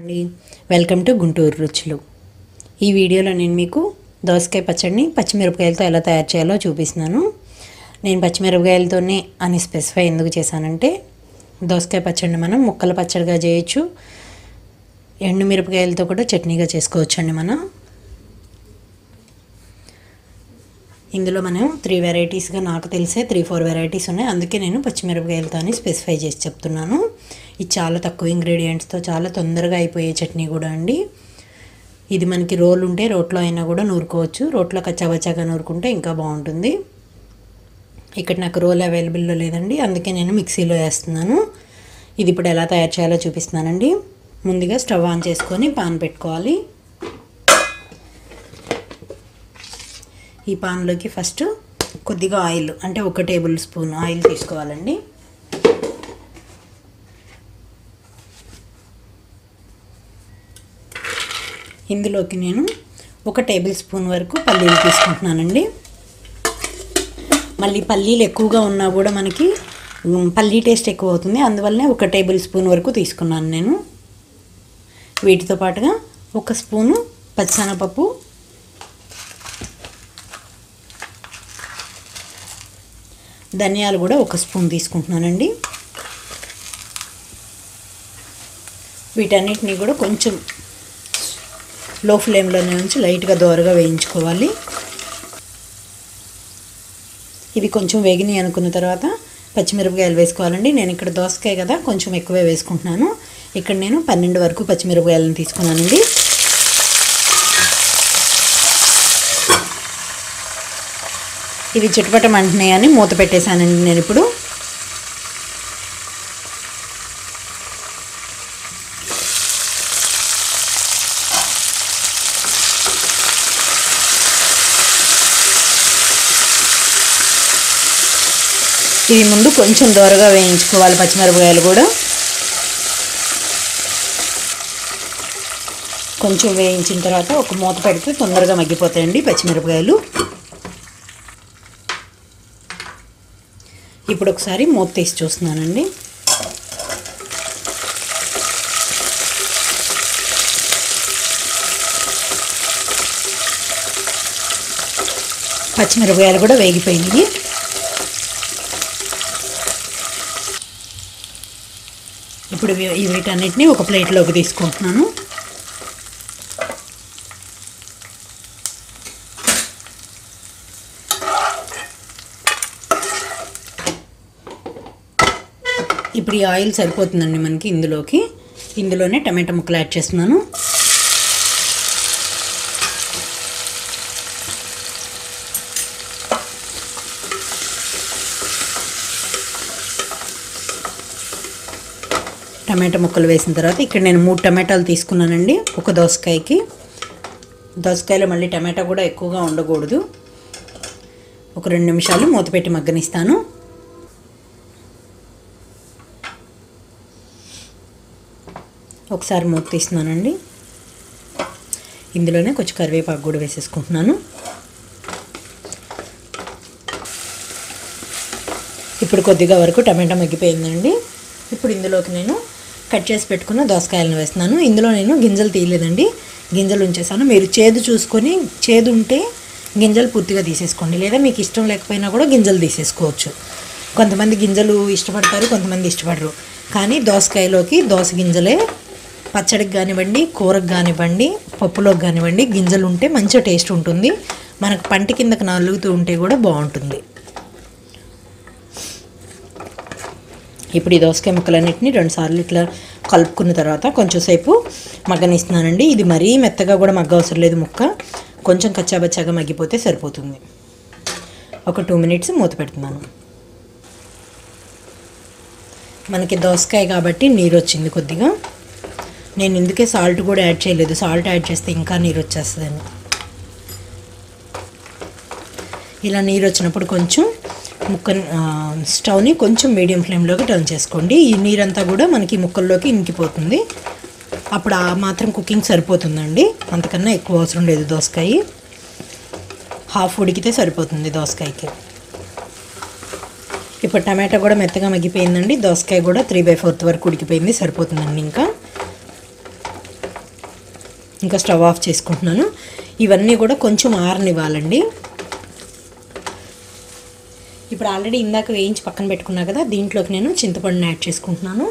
అండి welcome to Guntur రుచులు ఈ వీడియోలో నేను మీకు దోసకాయ పచ్చడిని పచ్చిమిరపకాయలతో ఎలా తయారు చేయాలో చూపిస్తున్నాను నేను పచ్చిమిరపకాయలతోనే అని స్పెసిఫై ఎందుకు చేశానంటే దోసకాయ పచ్చడిని మనం ముక్కల పచ్చడిగా చేయొచ్చు ఎండు మిరపకాయలతో కూడా చట్నీగా చేసుకోవచ్చు అండి మనం ఇందులో మనం త్రీ వెరైటీస్గా నాకు తెలిసే త్రీ ఫోర్ వెరైటీస్ ఉన్నాయి అందుకే నేను పచ్చిమిరపకాయలతో స్పెసిఫై చేసి చెప్తున్నాను ఇది చాలా తక్కువ ఇంగ్రీడియంట్స్తో చాలా తొందరగా అయిపోయే చట్నీ కూడా అండి ఇది మనకి రోల్ ఉంటే రోట్లో అయినా కూడా నూరుకోవచ్చు రోట్లో కచ్చాబచ్చాగా నూరుకుంటే ఇంకా బాగుంటుంది ఇక్కడ నాకు రోల్ అవైలబుల్లో లేదండి అందుకే నేను మిక్సీలో వేస్తున్నాను ఇది ఇప్పుడు ఎలా తయారు చేయాలో చూపిస్తున్నానండి ముందుగా స్టవ్ ఆన్ చేసుకొని పాన్ పెట్టుకోవాలి ఈ పాన్లోకి ఫస్ట్ కొద్దిగా ఆయిల్ అంటే ఒక టేబుల్ స్పూన్ ఆయిల్ తీసుకోవాలండి ఇందులోకి నేను ఒక టేబుల్ స్పూన్ వరకు పల్లీలు తీసుకుంటున్నానండి మళ్ళీ పల్లీలు ఎక్కువగా ఉన్నా కూడా మనకి ఉమ్, పల్లీ టేస్ట్ ఎక్కువ అవుతుంది అందువల్లనే ఒక టేబుల్ స్పూన్ వరకు తీసుకున్నాను నేను వీటితో పాటుగా ఒక స్పూను పచ్చిశనగపప్పు ధనియాలు కూడా ఒక స్పూన్ తీసుకుంటున్నానండి వీటన్నిటిని కూడా కొంచెం లో ఫ్లేమ్లోనే ఉంచి లైట్గా దోరగా వేయించుకోవాలి ఇవి కొంచెం వేగినాయి అనుకున్న తర్వాత పచ్చిమిరపకాయలు వేసుకోవాలండి నేను ఇక్కడ దోసకాయ కదా కొంచెం ఎక్కువే వేసుకుంటున్నాను ఇక్కడ నేను పన్నెండు వరకు పచ్చిమిరపకాయలను తీసుకున్నానండి ఇవి చుట్టుపక్కల మంటున్నాయని మూత పెట్టేశానండి నేను ఇప్పుడు ఇవి ముందు కొంచెం దోరగా వేయించుకోవాలి పచ్చిమిరపకాయలు కూడా కొంచెం వేయించిన తర్వాత ఒక మూత పెడితే తొందరగా మగ్గిపోతాయండి పచ్చిమిరపకాయలు ఇప్పుడు ఒకసారి మూత తీసి చూస్తున్నానండి పచ్చిమిరపకాయలు కూడా వేగిపోయినాయి ఇప్పుడు ఇవి- ఈ వీటన్నిటిని ఒక ప్లేట్లోకి తీసుకుంటున్నాను ఇప్పుడు ఈ ఆయిల్ సరిపోతుందండి మనకి ఇందులోకి ఇందులోనే టమాటా ముక్కలు యాడ్ చేస్తున్నాను టమాటా ముక్కలు వేసిన తర్వాత ఇక్కడ నేను మూడు టమాటాలు తీసుకున్నానండి ఒక దోసకాయకి దోసకాయలో మళ్ళీ టమాటా కూడా ఎక్కువగా ఉండకూడదు ఒక రెండు నిమిషాలు మూత పెట్టి మగ్గనిస్తాను ఒకసారి మూత తీస్తున్నానండి ఇందులోనే కొంచెం కరివేపాకు కూడా వేసేసుకుంటున్నాను ఇప్పుడు కొద్దిగా వరకు టమాటా మగ్గిపోయిందండి ఇప్పుడు ఇందులోకి నేను కట్ చేసి పెట్టుకున్న దోసకాయలను వేస్తున్నాను ఇందులో నేను గింజలు తీయలేదండి గింజలు ఉంచేసాను మీరు చేదు చూసుకొని చేదు ఉంటే గింజలు పూర్తిగా తీసేసుకోండి లేదా మీకు ఇష్టం లేకపోయినా కూడా గింజలు తీసేసుకోవచ్చు కొంతమంది గింజలు ఇష్టపడతారు కొంతమంది ఇష్టపడరు కానీ దోసకాయలోకి దోస గింజలే పచ్చడికి కానివ్వండి కూరకు కానివ్వండి పప్పులోకి కానివ్వండి గింజలు ఉంటే మంచిగా టేస్ట్ ఉంటుంది మనకు పంటి కిందకి నలుగుతూ ఉంటే కూడా బాగుంటుంది ఇప్పుడు ఈ దోసకాయ ముక్కలన్నింటినీ రెండు సార్లు ఇట్లా కలుపుకున్న తర్వాత కొంచెం సేపు మగ్గనిస్తున్నానండి ఇది మరీ మెత్తగా కూడా మగ్గ అవసరం లేదు ముక్క కొంచెం కచ్చాబచ్చాగా మగ్గిపోతే సరిపోతుంది ఒక టూ మినిట్స్ మూత పెడుతున్నాను మనకి దోసకాయ కాబట్టి నీరు వచ్చింది కొద్దిగా నేను ఇందుకే సాల్ట్ కూడా యాడ్ చేయలేదు సాల్ట్ యాడ్ చేస్తే ఇంకా నీరు వచ్చేస్తుందండి ఇలా నీరు వచ్చినప్పుడు కొంచెం ముక్క ఆ, స్టవ్ని కొంచెం మీడియం ఫ్లేమ్లోకి టర్న్ చేసుకోండి ఈ నీరంతా కూడా మనకి ముక్కల్లోకి ఇంకిపోతుంది అప్పుడు ఆ మాత్రం కుకింగ్ సరిపోతుందండి అంతకన్నా ఎక్కువ అవసరం లేదు దోసకాయ హాఫ్ ఉడికితే సరిపోతుంది దోసకాయకి ఇప్పుడు టమాటా కూడా మెత్తగా మగ్గిపోయిందండి దోసకాయ కూడా త్రీ బై ఫోర్త్ వరకు ఉడికిపోయింది సరిపోతుందండి ఇంకా ఇంకా స్టవ్ ఆఫ్ చేసుకుంటున్నాను ఇవన్నీ కూడా కొంచెం ఆరనివ్వాలండి ఇప్పుడు ఆల్రెడీ ఇందాక వేయించి పక్కన పెట్టుకున్నా కదా దీంట్లోకి నేను చింతపండుని యాడ్ చేసుకుంటున్నాను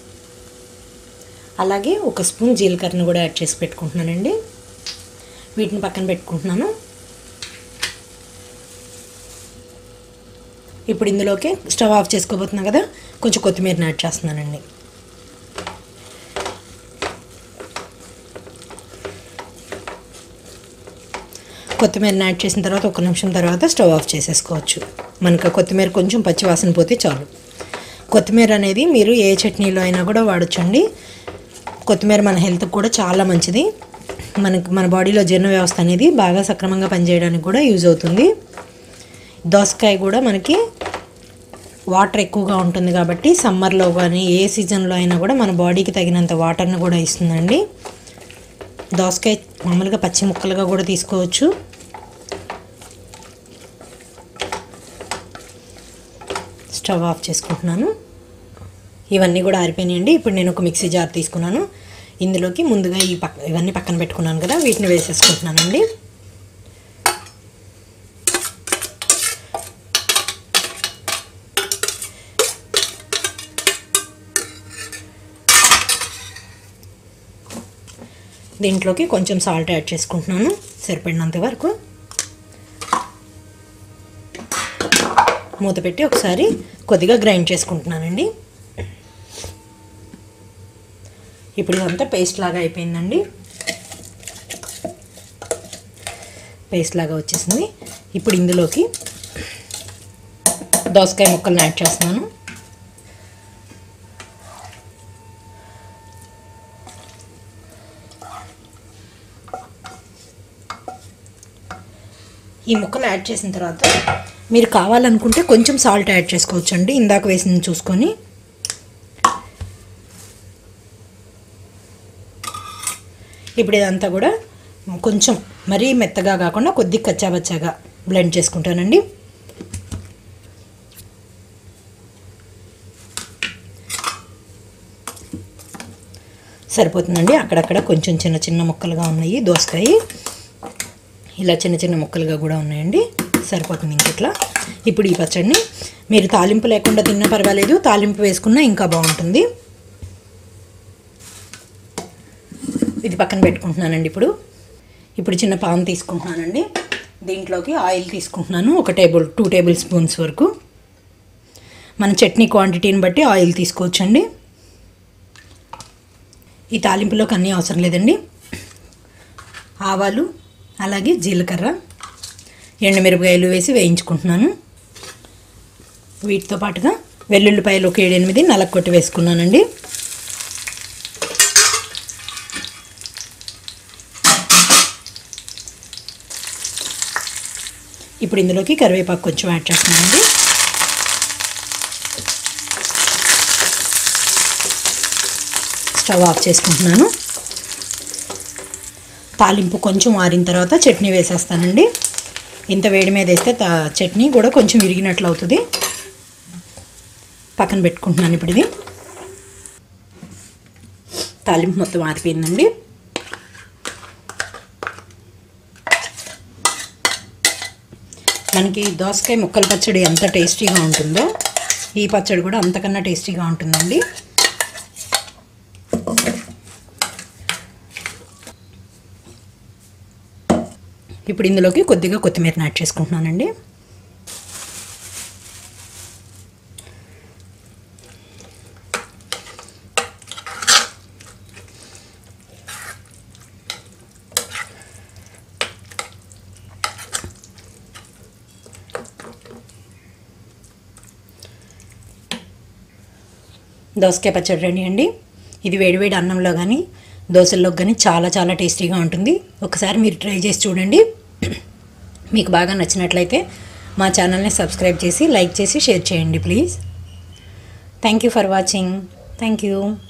అలాగే ఒక స్పూన్ జీలకర్రను కూడా యాడ్ చేసి పెట్టుకుంటున్నానండి వీటిని పక్కన పెట్టుకుంటున్నాను ఇప్పుడు ఇందులోకి స్టవ్ ఆఫ్ చేసుకోబోతున్నా కదా కొంచెం కొత్తిమీరని యాడ్ చేస్తున్నానండి కొత్తిమీరని యాడ్ చేసిన తర్వాత ఒక నిమిషం తర్వాత స్టవ్ ఆఫ్ చేసేసుకోవచ్చు మనకు కొత్తిమీర కొంచెం పచ్చివాసన పోతే చాలు కొత్తిమీర అనేది మీరు ఏ చట్నీలో అయినా కూడా వాడచ్చండి కొత్తిమీర మన హెల్త్కి కూడా చాలా మంచిది మనకి మన బాడీలో జీర్ణ వ్యవస్థ అనేది బాగా సక్రమంగా పనిచేయడానికి కూడా యూజ్ అవుతుంది దోసకాయ కూడా మనకి వాటర్ ఎక్కువగా ఉంటుంది కాబట్టి సమ్మర్లో కానీ ఏ సీజన్లో అయినా కూడా మన బాడీకి తగినంత వాటర్ని కూడా ఇస్తుందండి దోసకాయ మామూలుగా పచ్చి ముక్కలుగా కూడా తీసుకోవచ్చు స్టవ్ ఆఫ్ చేసుకుంటున్నాను ఇవన్నీ కూడా ఆరిపోయినాయండి ఇప్పుడు నేను ఒక మిక్సీ జార్ తీసుకున్నాను ఇందులోకి ముందుగా ఈ పక్క ఇవన్నీ పక్కన పెట్టుకున్నాను కదా వీటిని వేసేసుకుంటున్నానండి దీంట్లోకి కొంచెం సాల్ట్ యాడ్ చేసుకుంటున్నాను సరిపడినంత వరకు మూత పెట్టి ఒకసారి కొద్దిగా గ్రైండ్ చేసుకుంటున్నానండి ఇప్పుడు ఇదంతా పేస్ట్ లాగా అయిపోయిందండి పేస్ట్ లాగా వచ్చేసింది ఇప్పుడు ఇందులోకి దోసకాయ ముక్కలను యాడ్ చేస్తున్నాను ఈ ముక్కలు యాడ్ చేసిన తర్వాత మీరు కావాలనుకుంటే కొంచెం సాల్ట్ యాడ్ చేసుకోవచ్చు అండి ఇందాక వేసింది చూసుకొని ఇప్పుడు ఇదంతా కూడా కొంచెం మరీ మెత్తగా కాకుండా కొద్దిగా కచ్చాబచ్చాగా బ్లెండ్ చేసుకుంటానండి సరిపోతుందండి అక్కడక్కడ కొంచెం చిన్న చిన్న ముక్కలుగా ఉన్నాయి దోసకాయ ఇలా చిన్న చిన్న ముక్కలుగా కూడా ఉన్నాయండి సరిపోతుంది ఇంక ఇట్లా ఇప్పుడు ఈ పచ్చడిని మీరు తాలింపు లేకుండా తిన్నా పర్వాలేదు తాలింపు వేసుకున్నా ఇంకా బాగుంటుంది ఇది పక్కన పెట్టుకుంటున్నానండి ఇప్పుడు ఇప్పుడు చిన్న పాన్ తీసుకుంటున్నానండి దీంట్లోకి ఆయిల్ తీసుకుంటున్నాను ఒక టేబుల్ టూ టేబుల్ స్పూన్స్ వరకు మన చట్నీ క్వాంటిటీని బట్టి ఆయిల్ తీసుకోవచ్చండి ఈ తాలింపులోకి అన్నీ అవసరం లేదండి ఆవాలు అలాగే జీలకర్ర ఎండుమిరపకాయలు వేసి వేయించుకుంటున్నాను వీటితో పాటుగా వెల్లుల్లిపాయలు ఒక ఏడెనిమిది నలకొట్టి వేసుకున్నానండి ఇప్పుడు ఇందులోకి కరివేపాకు కొంచెం యాడ్ చేస్తున్నానండి స్టవ్ ఆఫ్ చేసుకుంటున్నాను తాలింపు కొంచెం ఆరిన తర్వాత చట్నీ వేసేస్తానండి ఇంత వేడి మీద వేస్తే తా- చట్నీ కూడా కొంచెం విరిగినట్లు అవుతుంది పక్కన పెట్టుకుంటున్నాను ఇప్పుడు ఇది తాలింపు మొత్తం ఆరిపోయిందండి మనకి దోసకాయ ముక్కల పచ్చడి ఎంత టేస్టీగా ఉంటుందో ఈ పచ్చడి కూడా అంతకన్నా టేస్టీగా ఉంటుందండి ఇప్పుడు ఇందులోకి కొద్దిగా కొత్తిమీరని యాడ్ చేసుకుంటున్నానండి దోసకాయ పచ్చడి రెడీ అండి ఇది వేడివేడి అన్నంలో కానీ దోశల్లో కానీ చాలా చాలా టేస్టీగా ఉంటుంది ఒకసారి మీరు ట్రై చేసి చూడండి మీకు బాగా నచ్చినట్లయితే మా ఛానల్ని సబ్స్క్రైబ్ చేసి లైక్ చేసి షేర్ చేయండి please thank you for watching thank you